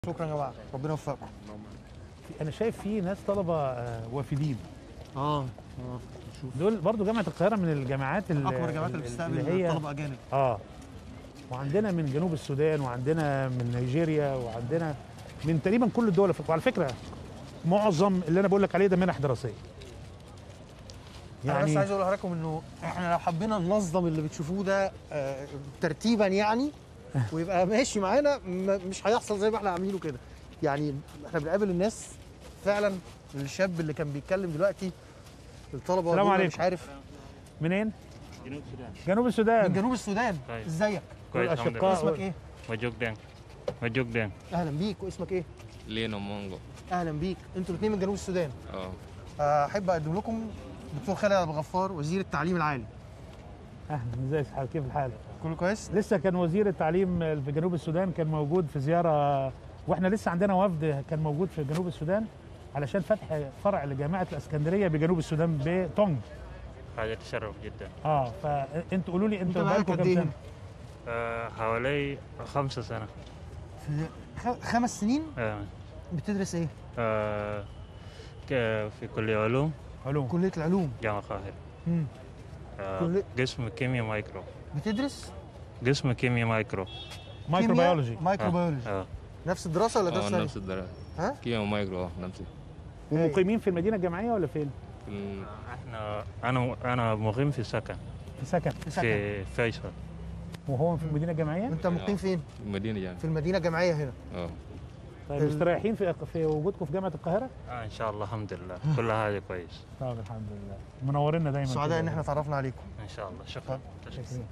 شكرا يا جماعه ربنا يوفقكم انا شايف في ناس طلبه آه، وافدين اه اه شوف دول برضو جامعه القاهره من الجامعات ال- اكبر الجامعات اللي ال- بتستقبل اللي هي طلبه اجانب اه وعندنا من جنوب السودان وعندنا من نيجيريا وعندنا من تقريبا كل الدول الافريقيه وعلى فكره معظم اللي انا بقول لك عليه ده منح دراسيه يعني انا بس يعني عايز اقول لحضراتكم انه احنا لو حبينا ننظم اللي بتشوفوه ده آه، ترتيبا يعني ويبقى ماشي معانا م- مش هيحصل زي ما احنا عاملينه كده يعني احنا بنقابل الناس فعلا الشاب اللي كان بيتكلم دلوقتي الطلبه السلام دول عليكم. مش عارف منين؟ جنوب السودان جنوب من السودان جنوب السودان طيب. ازيك كويس الحمد الأشقاء. لله اسمك ايه مجوك دين مجوك دين اهلا بيك واسمك ايه لينو مونجو اهلا بيك انتوا الاثنين من جنوب السودان اه احب اقدم لكم دكتور خالد عبد الغفار وزير التعليم العالي اهلا ازيك حال كيف الحال؟ كله كويس لسه كان وزير التعليم في جنوب السودان كان موجود في زياره واحنا لسه عندنا وفد كان موجود في جنوب السودان علشان فتح فرع لجامعه الاسكندريه بجنوب السودان بتونج حاجة تشرف جدا اه فانتوا قولوا لي انت انتوا بقالك بقالكم قد كام ايه سنه؟ هنا؟ آه حوالي خمسة سنة في خ- خمس سنين آه بتدرس ايه؟ آه ك- في كلية علوم علوم كلية العلوم جامعة القاهرة مم. آه كلية- قسم كيمياء مايكرو بتدرس قسم كيمياء مايكرو مايكرو كيمياء، بيولوجي مايكرو بيولوجي آه نفس الدراسة ولا اه دراسة نفس ثانية؟ الدرجة ها؟ كيمو مايكرو اه نفس ومقيمين في المدينه الجامعيه ولا فين؟ في ال- احنا انا انا مقيم في سكن في سكن في سكن في فيصل وهو في المدينه الجامعيه؟ وانت مقيم فين؟ المدينة يعني في المدينه الجامعية هنا اه طيب ال- مستريحين في في وجودكم في جامعه القاهره؟ آه ان شاء الله الحمد لله كل حاجة كويس طيب الحمد لله منورنا دايما سعداء كده. ان احنا اتعرفنا عليكم ان شاء الله شكرا شاكرين.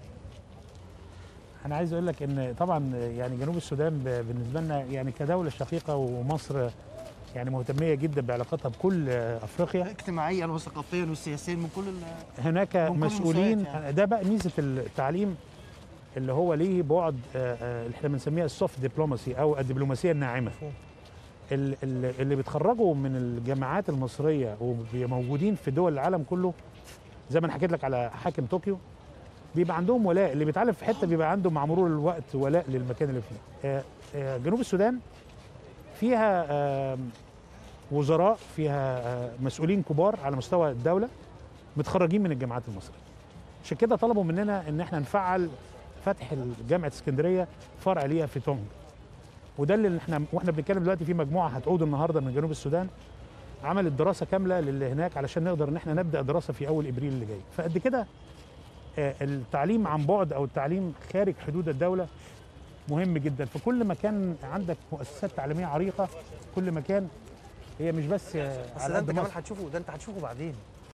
انا عايز اقول لك ان طبعا يعني جنوب السودان ب- بالنسبه لنا يعني كدوله شقيقه ومصر يعني مهتميه جدا بعلاقتها بكل افريقيا اجتماعيا وثقافيا وسياسيا من كل ال- هناك من كل مسؤولين المستويات ده بقى ميزه التعليم اللي هو ليه بعد آه، آه، اللي احنا بنسميها السوفت دبلوماسي او الدبلوماسيه الناعمه مفهوم. ال- ال- اللي بيتخرجوا من الجامعات المصريه وموجودين في دول العالم كله زي ما انا حكيت لك على حاكم طوكيو بيبقى عندهم ولاء اللي بيتعلم في حته بيبقى عنده مع مرور الوقت ولاء للمكان اللي فيه آه، آه، جنوب السودان فيها آم، وزراء فيها آه، مسؤولين كبار على مستوى الدوله متخرجين من الجامعات المصريه عشان كده طلبوا مننا ان احنا نفعل فتح جامعه اسكندريه فرع ليها في تونج وده اللي احنا واحنا بنتكلم دلوقتي في مجموعه هتعود النهارده من جنوب السودان عملت دراسه كامله للي هناك علشان نقدر ان احنا نبدا دراسه في اول ابريل اللي جاي فقد كده آه، التعليم عن بعد او التعليم خارج حدود الدوله مهم جدا في كل مكان عندك مؤسسات تعليميه عريقه كل مكان هي مش بس آه، بس على ده قد انت كمان مصر هتشوفه ده انت هتشوفه بعدين